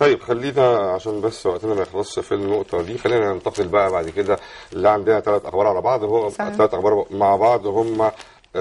طيب خلينا عشان بس وقتنا ما يخلصش في النقطه دي خلينا ننتقل بقى بعد كده اللي عندنا ثلاث اخبار على بعض هو صحيح. ثلاث اخبار مع بعض هم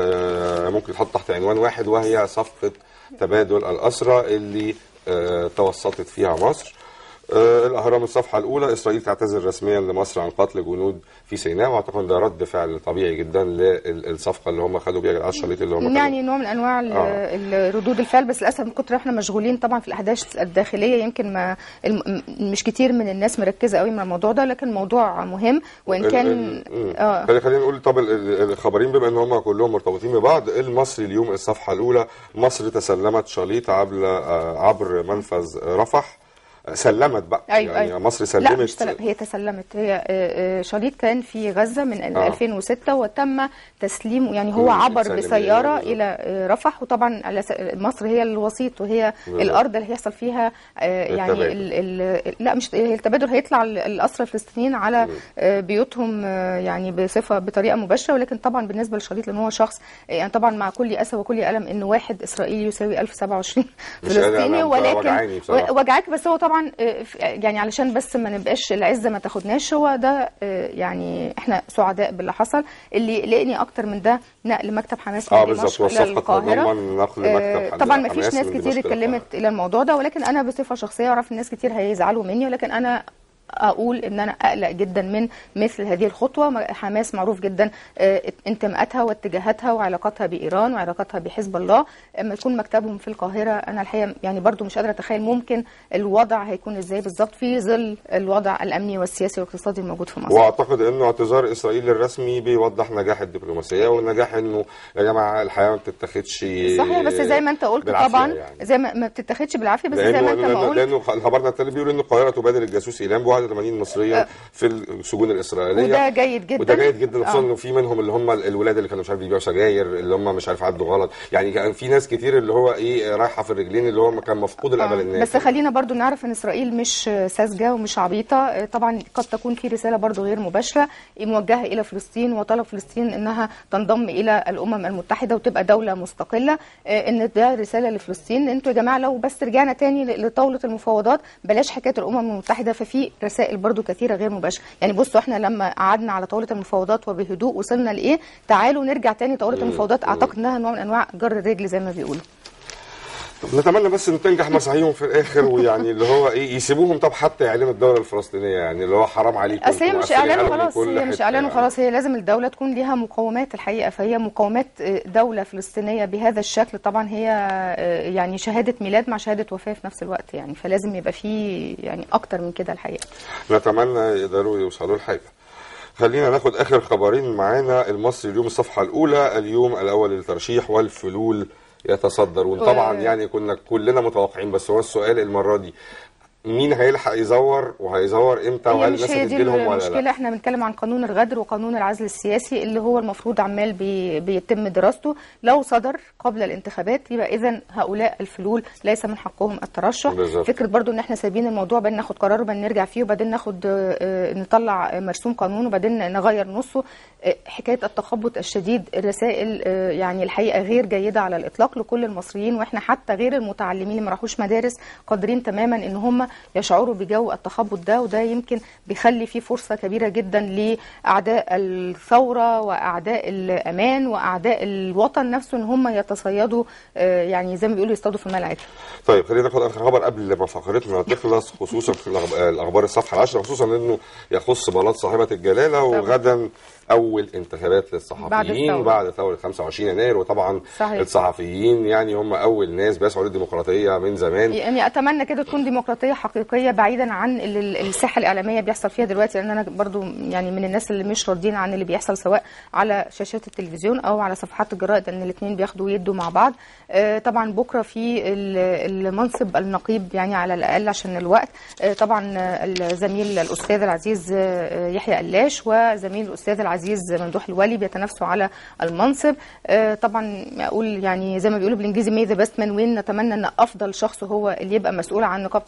آه، ممكن يتحط تحت عنوان واحد وهي صفقه تبادل الاسرى اللي آه، توسطت فيها مصر آه، الاهرام الصفحه الاولى اسرائيل تعتذر رسميا لمصر عن قتل جنود في سيناء واعتقد ده رد فعل طبيعي جدا للصفقه اللي هم خدوا بيها على الشريط اللي هم كانوا- يعني نوع من انواع ال- آه. ال- ردود الفعل بس للاسف من كتر احنا مشغولين طبعا في الاحداث الداخليه يمكن ما الم- م- مش كتير من الناس مركزه قوي مع الموضوع ده لكن الموضوع مهم وان ال- كان ال- مم. اه خلي- خلينا نقول طب ال- ال- الخبرين بما ان هم كلهم مرتبطين ببعض المصري اليوم الصفحه الاولى مصر تسلمت شاليط عبر آه، عبر منفذ رفح آه، سلمت بقى أيوة يعني أيوة. مصر لا مش سلمت سلم هي تسلمت هي آه، آه، شريط كان في غزه من آه. 2006 وتم تسليمه يعني هو مم، عبر سلم بسياره إليه. الى آه، رفح وطبعا على س- مصر هي الوسيط وهي بالظبط. الارض اللي هيحصل فيها آه، يعني التبادل. ال ال لا مش هي التبادل هيطلع ال- الاسرى الفلسطينيين على آه، بيوتهم آه، يعني بصفه بطريقه مباشره ولكن طبعا بالنسبه للشريط لان هو شخص آه، يعني طبعا مع كل اسى وكل الم ان واحد اسرائيلي يساوي 1027 مش أنا- فلسطيني أنا ولكن وجعاني بصراحة. وجعك بس هو طبعا آه، ف- يعني علشان بس ما نبقاش العزه ما تاخدناش هو ده آه، يعني احنا سعداء باللي حصل اللي يقلقني اكتر من ده نقل مكتب حماس اه من بالظبط دمشق الى والصفقه القاهره تتضمن نقل آه، مكتب طبعا حماس ما فيش ناس من كتير دمشق اتكلمت الى الموضوع ده ولكن انا بصفه شخصيه اعرف الناس كتير هيزعلوا مني ولكن انا اقول ان انا اقلق جدا من مثل هذه الخطوه حماس معروف جدا آه، انتماءاتها واتجاهاتها وعلاقاتها بايران وعلاقاتها بحزب الله اما يكون مكتبهم في القاهره انا الحقيقه يعني برضو مش قادره اتخيل ممكن الوضع هيكون ازاي بالظبط في ظل الوضع الامني والسياسي والاقتصادي الموجود في مصر واعتقد انه اعتذار اسرائيل الرسمي بيوضح نجاح الدبلوماسيه والنجاح انه يا جماعه الحياه ما بتتاخدش صحيح بس زي ما انت قلت بالعافية طبعا يعني. زي ما ما بتتاخدش بالعافيه بس زي ما لانه انت ما لانه, قلت لأنه خبرنا التالي بيقول ان القاهره تبادل الجاسوس ايلام ب 81 مصريا في السجون الاسرائيليه وده جيد جدا وده جيد جدا خصوصا آه. انه في منهم اللي هم الولاد اللي كانوا مش عارف بيبيعوا سجاير اللي هم مش عارف عدوا غلط يعني كان في ناس كتير اللي هو ايه رايحه في الرجلين اللي هو كان مفقود الامل آه، الناس بس خلينا برضو نعرف ان اسرائيل مش ساذجه ومش عبيطه آه، طبعا قد تكون في رساله برضو غير مباشره موجهه الى فلسطين وطلب فلسطين انها تنضم الى الامم المتحده وتبقى دوله مستقله آه، ان ده رساله لفلسطين انتوا يا جماعه لو بس رجعنا تاني ل- لطاوله المفاوضات بلاش حكايه الامم المتحده ففي رسائل برضو كثيره غير مباشره يعني بصوا احنا لما قعدنا على طاوله المفاوضات وبهدوء وصلنا لايه تعالوا نرجع تاني طاوله المفاوضات اعتقد انها نوع من انواع جر الرجل زي ما بيقولوا طب نتمنى بس ان تنجح مساعيهم في الاخر ويعني اللي هو ايه يسيبوهم طب حتى يعلنوا الدوله الفلسطينيه يعني اللي هو حرام عليكم اصل هي انتوا مش مقفلينها اعلان لهم من وخلاص كل هي مش حتة اعلان يعني. وخلاص هي لازم الدوله تكون ليها مقومات الحقيقه فهي مقومات آه، دوله فلسطينيه بهذا الشكل طبعا هي آه، يعني شهاده ميلاد مع شهاده وفاه في نفس الوقت يعني فلازم يبقى في يعني اكتر من كده الحقيقه نتمنى يقدروا يوصلوا لحاجه خلينا ناخد اخر خبرين معانا المصري اليوم الصفحه الاولى اليوم الاول للترشيح والفلول يتصدرون طبعا و- يعني كنا كلنا متوقعين بس هو السؤال المره دي مين هيلحق يزور وهيزور امتى هي وهل مش الناس هي دي هتدي لهم ولا المشكله لا احنا بنتكلم عن قانون الغدر وقانون العزل السياسي اللي هو المفروض عمال بي بيتم دراسته لو صدر قبل الانتخابات يبقى اذا هؤلاء الفلول ليس من حقهم الترشح بالظبط. فكره برضو ان احنا سايبين الموضوع بين ناخد قرار وبعدين نرجع فيه وبعدين ناخد آه، آه، نطلع مرسوم قانون وبعدين نغير نصه آه، حكايه التخبط الشديد الرسائل آه، يعني الحقيقه غير جيده على الاطلاق لكل المصريين واحنا حتى غير المتعلمين اللي ما راحوش مدارس قادرين تماما ان هم يشعروا بجو التخبط ده وده يمكن بيخلي فيه فرصه كبيره جدا لاعداء الثوره واعداء الامان واعداء الوطن نفسه ان هم يتصيدوا آه، يعني زي ما بيقولوا يصطادوا في الماء العكر طيب خلينا ناخد اخر خبر قبل ما فقرتنا تخلص خصوصا في الأخب- الاخبار الصفحه العاشره خصوصا انه يخص بلاط صاحبه الجلاله وغدا اول انتخابات بعد للصحفيين الثورة. بعد ثوره 25 يناير وطبعا صحيح. الصحفيين يعني هم اول ناس بيسعوا للديمقراطيه من زمان يعني اتمنى كده تكون ديمقراطيه حقيقيه بعيدا عن ال- ال- الساحه الاعلاميه بيحصل فيها دلوقتي لان انا برضو يعني من الناس اللي مش راضيين عن اللي بيحصل سواء على شاشات التلفزيون او على صفحات الجرائد ان الاثنين بياخدوا ويدوا مع بعض آه، طبعا بكره في ال- المنصب النقيب يعني على الاقل عشان الوقت آه، طبعا آه، الزميل الاستاذ العزيز آه، يحيى قلاش وزميل الاستاذ العزيز ممدوح الولي بيتنافسوا على المنصب آه، طبعا اقول يعني زي ما بيقولوا بالانجليزي مي ذا بيست مان وين نتمنى ان افضل شخص هو اللي يبقى مسؤول عن نقابه الصحفيين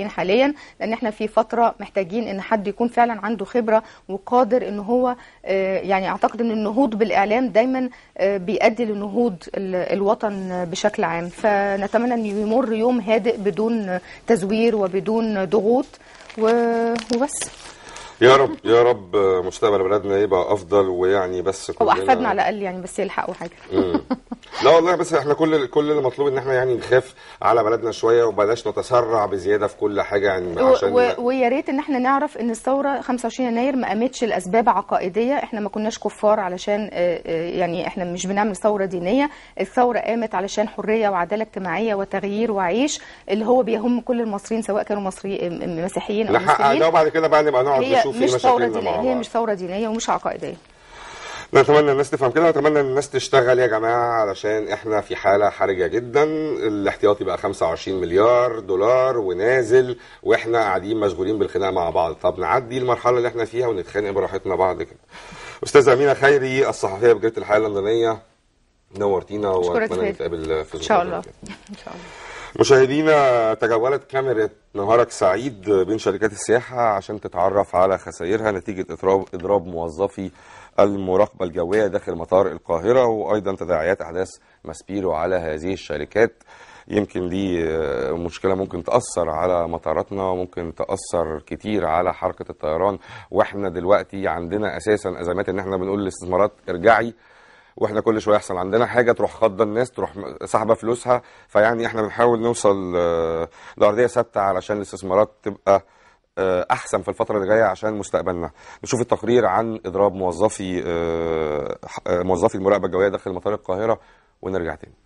المصريين حاليا لان احنا في فتره محتاجين ان حد يكون فعلا عنده خبره وقادر ان هو آه، يعني اعتقد ان النهوض بالاعلام دايما آه، بيؤدي لنهوض ال- الوطن بشكل عام فنتمنى ان يمر يوم هادئ بدون تزوير وبدون ضغوط و- وبس يا رب يا رب مستقبل بلدنا يبقى افضل ويعني بس او كلنا احفادنا على الاقل يعني بس يلحقوا حاجه مم. لا والله بس احنا كل كل اللي مطلوب ان احنا يعني نخاف على بلدنا شويه وبلاش نتسرع بزياده في كل حاجه يعني و- عشان و- ويا ريت ان احنا نعرف ان الثوره 25 يناير ما قامتش لاسباب عقائديه احنا ما كناش كفار علشان آه، آه، يعني احنا مش بنعمل ثوره دينيه الثوره قامت علشان حريه وعداله اجتماعيه وتغيير وعيش اللي هو بيهم كل المصريين سواء كانوا مصري م- مسيحيين او نحقق ده مسلمين وبعد كده بقى نبقى نقعد هي نشوف ايه مش ثوره مشاكلنا دينيه مع هي بعض مش ثوره دينيه ومش عقائديه نتمنى الناس تفهم كده ونتمنى ان الناس تشتغل يا جماعه علشان احنا في حاله حرجه جدا الاحتياطي بقى 25 مليار دولار ونازل واحنا قاعدين مشغولين بالخناق مع بعض طب نعدي المرحله اللي احنا فيها ونتخانق براحتنا بعض كده استاذه امينه خيري الصحفيه بجريده الحياه اللندنيه نورتينا أشكرك واتمنى خير. نتقابل في ان شاء الله المقابلة. ان شاء الله مشاهدينا تجولت كاميرا نهارك سعيد بين شركات السياحة عشان تتعرف على خسائرها نتيجة إضراب, إضراب موظفي المراقبة الجوية داخل مطار القاهرة وأيضا تداعيات أحداث ماسبيرو على هذه الشركات يمكن دي آه، مشكلة ممكن تأثر على مطاراتنا ممكن تأثر كتير على حركة الطيران واحنا دلوقتي عندنا أساسا أزمات إن احنا بنقول للاستثمارات ارجعي واحنا كل شويه يحصل عندنا حاجه تروح خاضه الناس تروح سحبه فلوسها فيعني احنا بنحاول نوصل آه، لارضيه ثابته علشان الاستثمارات تبقى آه، احسن في الفتره اللي جايه عشان مستقبلنا نشوف التقرير عن اضراب موظفي آه، ح- آه، موظفي المراقبه الجويه داخل مطار القاهره ونرجع تاني